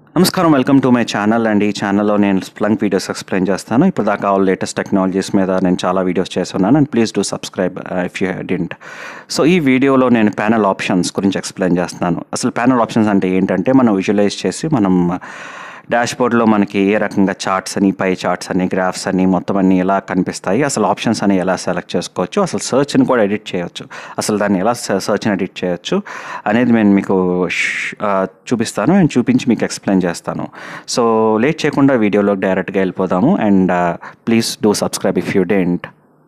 నమస్కారం welcome to my channel and ఈ ఛానల్లో నేను స్ప్లంక్ వీడియోస్ ఎక్స్ప్లెయిన్ చేస్తాను ఇప్పుడు దాకా ఆల్ లేటెస్ట్ టెక్నాలజీస్ మీద నేను చాలా వీడియోస్ చేస్తున్నాను and please do subscribe if you didn't so ఈ వీడియోలో నేను ప్యానల్ ఆప్షన్స్ గురించి ఎక్స్ప్లెయిన్ చేస్తున్నాను అసలు ప్యానల్ ఆప్షన్స్ అంటే ఏంటంటే మనం విజువలైజ్ చేసి మనం డాష్బోర్డ్లో మనకి ఏ రకంగా చార్ట్స్ అని పై చార్ట్స్ అని గ్రాఫ్స్ అని మొత్తం అన్ని ఎలా కనిపిస్తాయి అసలు ఆప్షన్స్ అని ఎలా సెలెక్ట్ చేసుకోవచ్చు అసలు సర్చ్ని కూడా ఎడిట్ చేయొచ్చు అసలు దాన్ని ఎలా సర్చ్ని ఎడిట్ చేయొచ్చు అనేది నేను మీకు ష్- ఆ, చూపిస్తాను అండ్ చూపించి మీకు ఎక్స్ప్లెయిన్ చేస్తాను సో లేట్ చేయకుండా వీడియోలోకి డైరెక్ట్గా వెళ్ళిపోదాము and please do subscribe if you don't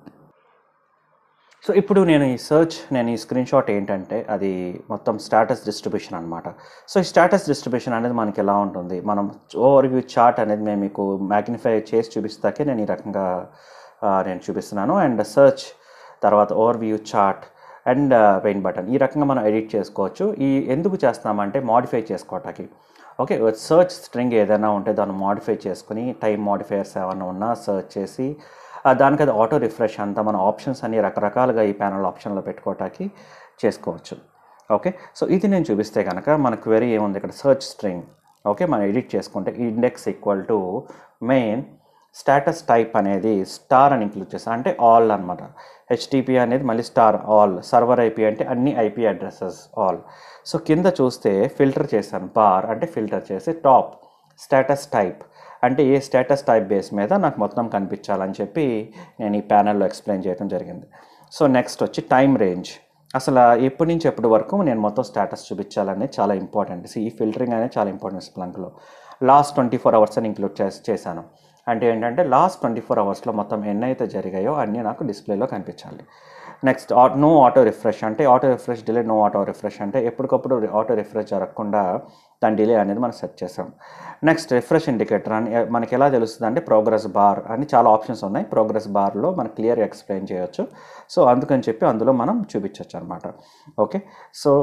so ఇప్పుడు నేను ఈ సర్చ్ నేను ఈ స్క్రీన్ షాట్ ఏంటంటే అది మొత్తం స్టాటస్ డిస్ట్రిబ్యూషన్ అనమాట సో ఈ స్టాటస్ డిస్ట్రిబ్యూషన్ అనేది మనకి ఎలా ఉంటుంది మనం ఓవర్ వ్యూ చార్ట్ అనేది మేము మీకు మ్యాగ్నిఫై చేసి చూపిస్తాకే నేను ఈ రకంగా ఆ, నేను చూపిస్తున్నాను అండ్ సర్చ్ తర్వాత overview chart and pane button ఈ రకంగా మనం ఎడిట్ చేసుకోవచ్చు ఈ ఎందుకు చేస్తామంటే మాడిఫై చేసుకోవటానికి ఓకే సర్చ్ స్ట్రింగ్ ఏదైనా ఉంటే దాన్ని మాడిఫై చేసుకుని టైం మాడిఫైయర్స్ ఏమైనా ఉన్నా సర్చ్ చేసి ఆ, దానికి అది ఆటో రిఫ్రెష్ అంతా మన ఆప్షన్స్ అన్ని రకరకాలుగా ఈ ప్యానల్ ఆప్షన్లో పెట్టుకోవటానికి చేసుకోవచ్చు ఓకే సో ఇది నేను చూపిస్తే కనుక మన క్వెరీ ఏముంది ఇక్కడ సర్చ్ స్ట్రింగ్ ఓకే మనం ఎడిట్ చేసుకుంటే index equal to main status type అనేది స్టార్ అని ఇంక్లూడ్ చేస్తాను అంటే ఆల్ అనమాట హెచ్టిపి అనేది మళ్ళీ స్టార్ ఆల్ సర్వర్ ఐపీ అంటే అన్ని ఐపీ అడ్రసెస్ ఆల్ సో కింద చూస్తే ఫిల్టర్ చేశాను బార్ అంటే ఫిల్టర్ చేసి టాప్ స్టేటస్ టైప్ అంటే ఏ స్టేటస్ టైప్ బేస్ మీద నాకు మొత్తం కనిపించాలని చెప్పి నేను ఈ ప్యానల్లో ఎక్స్ప్లెయిన్ చేయడం జరిగింది సో నెక్స్ట్ వచ్చి టైం రేంజ్ అసలు ఎప్పటి నుంచి ఎప్పటి వరకు నేను మొత్తం స్టేటస్ చూపించాలనేది చాలా ఇంపార్టెంట్ సో ఈ ఫిల్టరింగ్ అనేది చాలా ఇంపార్టెంట్ స్ప్లంక్లో లాస్ట్ ట్వంటీ ఫోర్ అవర్స్ అని ఇంక్లూడ్ చేసి చేశాను అంటే ఏంటంటే లాస్ట్ ట్వంటీ ఫోర్ అవర్స్లో మొత్తం ఎన్ని అయితే జరిగాయో అన్నీ నాకు డిస్ప్లేలో కనిపించాలి నెక్స్ట్ నో ఆటో రిఫ్రెష్ అంటే auto refresh delay no auto refresh అంటే ఎప్పటికప్పుడు ఆటో రిఫ్రెష్ జరగకుండా దాని డిలే అనేది మనం సెట్ చేసాం నెక్స్ట్ రిఫ్రెష్ ఇండికేటర్ అని మనకి ఎలా తెలుస్తుంది అంటే ప్రోగ్రెస్ బార్ అని చాలా ఆప్షన్స్ ఉన్నాయి ప్రోగ్రెస్ బార్లో మనం క్లియర్గా ఎక్స్ప్లెయిన్ చేయొచ్చు సో అందుకని చెప్పి అందులో మనం చూపించవచ్చు అనమాట ఓకే సో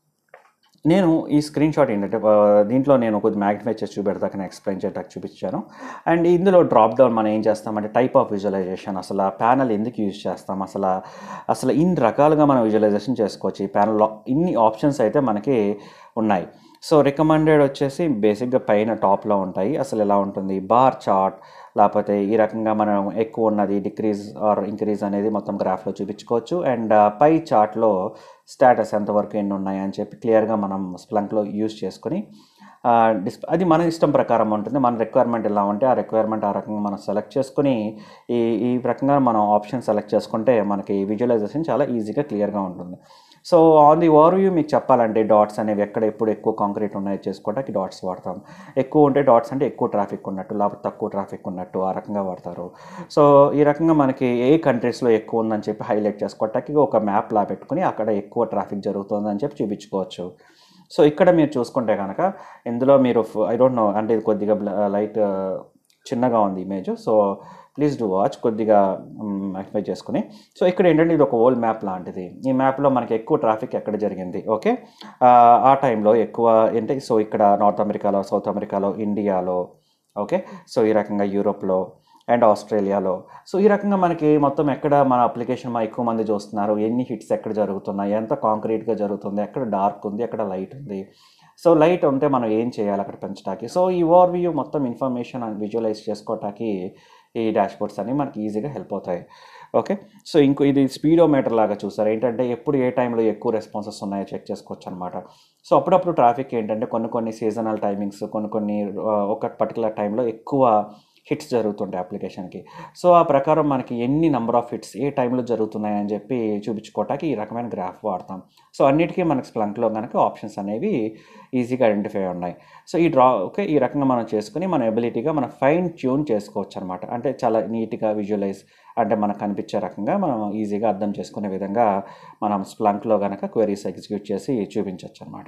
నేను ఈ స్క్రీన్ షాట్ ఏంటంటే ఆ, దీంట్లో నేను కొద్ది మ్యాగ్నిఫై చేసి చూపెడతాక నేను ఎక్స్ప్లెయిన్ చేయడానికి చూపించాను అండ్ ఇందులో డ్రాప్ డౌన్ మనం ఏం చేస్తామంటే టైప్ ఆఫ్ విజువలైజేషన్ అసలు ఆ ప్యానల్ ఎందుకు యూజ్ చేస్తాం అసలు అసలు ఇన్ని రకాలుగా మనం విజువలైజేషన్ చేసుకోవచ్చు ఈ ప్యానల్లో ఇన్ని ఆప్షన్స్ అయితే మనకి ఉన్నాయి సో రికమెండెడ్ వచ్చేసి బేసిక్గా పైన టాప్లో ఉంటాయి అసలు ఎలా ఉంటుంది బార్ చార్ట్ లేకపోతే ఈ రకంగా మనం ఎక్కువ ఉన్నది డిక్రీజ్ ఆర్ ఇంక్రీజ్ అనేది మొత్తం గ్రాఫ్లో చూపించుకోవచ్చు అండ్ పై చార్ట్లో స్టేటస్ ఎంతవరకు ఎన్ని ఉన్నాయి అని చెప్పి క్లియర్గా మనం స్ప్లంక్లో యూజ్ చేసుకొని ఆ, డిస్ అది మన ఇష్టం ప్రకారం ఉంటుంది మన రిక్వైర్మెంట్ ఎలా ఉంటే ఆ రిక్వైర్మెంట్ ఆ రకంగా మనం సెలెక్ట్ చేసుకుని ఈ ఈ రకంగా మనం ఆప్షన్ సెలెక్ట్ చేసుకుంటే మనకి విజువలైజేషన్ చాలా ఈజీగా క్లియర్గా ఉంటుంది so on the overview మీకు చెప్పాలంటే డాట్స్ అనేవి ఎక్కడ ఎప్పుడు ఎక్కువ కాంక్రీట్ ఉన్నాయో చేసుకోవడానికి డాట్స్ వాడతాం ఎక్కువ ఉంటే డాట్స్ అంటే ఎక్కువ ట్రాఫిక్ ఉన్నట్టు లేకపోతే తక్కువ ట్రాఫిక్ ఉన్నట్టు ఆ రకంగా వాడతారు సో ఈ రకంగా మనకి ఏ కంట్రీస్లో ఎక్కువ ఉందని చెప్పి హైలైట్ చేసుకోవటానికి ఒక మ్యాప్ లా పెట్టుకుని అక్కడ ఎక్కువ ట్రాఫిక్ జరుగుతుందని చెప్పి చూపించుకోవచ్చు సో ఇక్కడ మీరు చూసుకుంటే కనుక ఇందులో మీరు ఐ డోంట్ నో అంటే ఇది కొద్దిగా లైట్ చిన్నగా ఉంది image so please do watch కొద్దిగా మ్యాక్సిఫై చేసుకుని సో ఇక్కడ ఏంటంటే ఇది ఒక ఓల్డ్ మ్యాప్ లాంటిది ఈ మ్యాప్లో మనకి ఎక్కువ ట్రాఫిక్ ఎక్కడ జరిగింది ఓకే ఆ, ఆ టైంలో ఎక్కువ ఏంటి సో ఇక్కడ నార్త్ అమెరికాలో సౌత్ అమెరికాలో ఇండియాలో ఓకే సో ఈ రకంగా యూరోప్లో అండ్ ఆస్ట్రేలియాలో సో ఈ రకంగా మనకి మొత్తం ఎక్కడ మన అప్లికేషన్ మా ఎక్కువ మంది చూస్తున్నారు ఎన్ని హిట్స్ ఎక్కడ జరుగుతున్నాయి ఎంత కాంక్రీట్గా జరుగుతుంది ఎక్కడ డార్క్ ఉంది ఎక్కడ లైట్ ఉంది సో లైట్ ఉంటే మనం ఏం చేయాలి అక్కడ పెంచడానికి సో ఈ ఓవర్ వ్యూ మొత్తం ఇన్ఫర్మేషన్ విజువలైజ్ చేసుకోవటానికి ఈ డాష్బోర్డ్స్ అన్ని మనకి ఈజీగా హెల్ప్ అవుతాయి ఓకే సో ఇంకో ఇది స్పీడోమీటర్ లాగా చూసారు ఏంటంటే ఎప్పుడు ఏ టైంలో ఎక్కువ రెస్పాన్సెస్ ఉన్నాయో చెక్ చేసుకోవచ్చు అనమాట సో అప్పుడప్పుడు ట్రాఫిక్ ఏంటంటే కొన్ని కొన్ని సీజనల్ టైమింగ్స్ కొన్ని కొన్ని ఆ, ఒక పర్టికులర్ టైంలో ఎక్కువ హిట్స్ జరుగుతుంటాయి అప్లికేషన్కి సో ఆ ప్రకారం మనకి ఎన్ని నెంబర్ ఆఫ్ హిట్స్ ఏ టైంలో జరుగుతున్నాయి అని చెప్పి చూపించుకోవటానికి ఈ రకమైన గ్రాఫ్ వాడతాం సో అన్నిటికీ మనకి స్ప్లంక్లో కనుక ఆప్షన్స్ అనేవి ఈజీగా ఐడెంటిఫై ఉన్నాయి సో ఈ డ్రా ఓకే ఈ రకంగా మనం చేసుకుని మన ఎబిలిటీగా మనం ఫైన్ ట్యూన్ చేసుకోవచ్చు అనమాట అంటే చాలా నీట్గా విజువలైజ్ అంటే మనకు కనిపించే రకంగా మనం ఈజీగా అర్థం చేసుకునే విధంగా మనం స్ప్లంక్లో కనుక క్వెరీస్ ఎగ్జిక్యూట్ చేసి చూపించవచ్చు అనమాట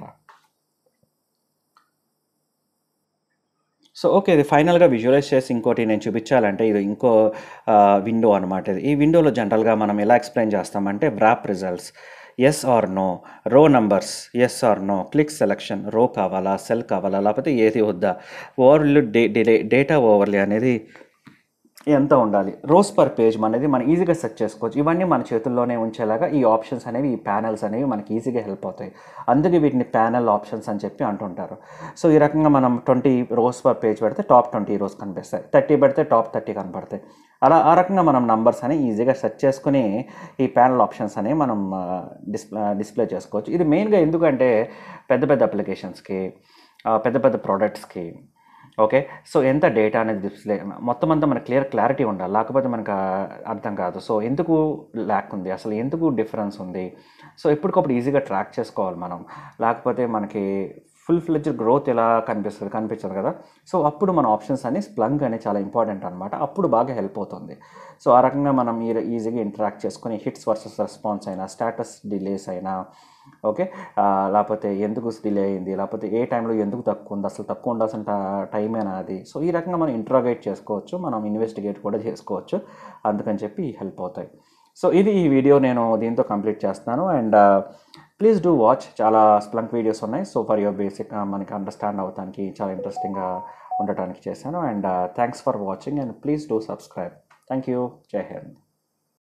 సో ఓకే ఇది ఫైనల్గా విజువలైజ్ చేసి ఇంకోటి నేను చూపించాలంటే ఇది ఇంకో విండో అనమాట ఇది ఈ విండోలో జనరల్గా మనం ఎలా ఎక్స్ప్లెయిన్ చేస్తామంటే wrap results yes or no row numbers yes or no click selection row కావాలా సెల్ కావాలా లేకపోతే ఏది వద్దా ఓవర్లు డే డేటా ఓవర్లీ అనేది ఎంత ఉండాలి రోస్ పర్ పేజ్ అనేది మనం ఈజీగా సెట్ చేసుకోవచ్చు ఇవన్నీ మన చేతుల్లోనే ఉంచేలాగా ఈ ఆప్షన్స్ అనేవి ఈ ప్యానల్స్ అనేవి మనకి ఈజీగా హెల్ప్ అవుతాయి అందుకే వీటిని ప్యానల్ ఆప్షన్స్ అని చెప్పి అంటుంటారు సో ఈ రకంగా మనం ట్వంటీ రోస్ పర్ పేజ్ పెడితే టాప్ ట్వంటీ రోస్ కనిపిస్తాయి థర్టీ పెడితే టాప్ థర్టీ కనపడతాయి అలా ఆ రకంగా మనం నంబర్స్ అని ఈజీగా సెట్ చేసుకుని ఈ ప్యానల్ ఆప్షన్స్ అనేవి మనం డిస్ప్లే డిస్ప్లే చేసుకోవచ్చు ఇది మెయిన్గా ఎందుకంటే పెద్ద పెద్ద అప్లికేషన్స్కి పెద్ద పెద్ద ప్రోడక్ట్స్కి ఓకే సో ఎంత డేటా అనేది డిస్ప్లే మొత్తం అంతా మనకి క్లియర్ క్లారిటీ ఉండాలి లేకపోతే మనకు ఆ, అర్థం కాదు సో ఎందుకు ల్యాక్ ఉంది అసలు ఎందుకు డిఫరెన్స్ ఉంది సో ఎప్పటికప్పుడు ఈజీగా ట్రాక్ చేసుకోవాలి మనం లేకపోతే మనకి ఫుల్ ఫ్లెడ్జ్ గ్రోత్ ఎలా కనిపిస్తుంది కనిపించదు కదా సో అప్పుడు మన ఆప్షన్స్ అన్ని స్ప్లంగ్ అనేది చాలా ఇంపార్టెంట్ అనమాట అప్పుడు బాగా హెల్ప్ అవుతుంది సో ఆ రకంగా మనం ఈ- ఈజీగా ఇంటరాక్ట్ చేసుకొని హిట్స్ వర్సెస్ రెస్పాన్స్ అయినా స్టాటస్ డిలేస్ అయినా ఓకే ఆ, లేకపోతే ఎందుకు డిలే అయింది లేకపోతే ఏ టైంలో ఎందుకు తక్కువ ఉంది అసలు తక్కువ ఉండాల్సిన టైం అయినా అది సో ఈ రకంగా మనం ఇంట్రాగేట్ చేసుకోవచ్చు మనం ఇన్వెస్టిగేట్ కూడా చేసుకోవచ్చు అందుకని చెప్పి హెల్ప్ అవుతాయి సో ఇది ఈ వీడియో నేను దీంతో కంప్లీట్ చేస్తున్నాను అండ్ ప్లీజ్ డూ వాచ్ చాలా స్ప్లంక్ వీడియోస్ ఉన్నాయి సో ఫర్ యువర్ బేసిక్ మనకి అండర్స్టాండ్ అవడానికి చాలా ఇంట్రెస్టింగ్గా ఉండటానికి చేశాను and thanks for watching and please do subscribe thank you జై హింద్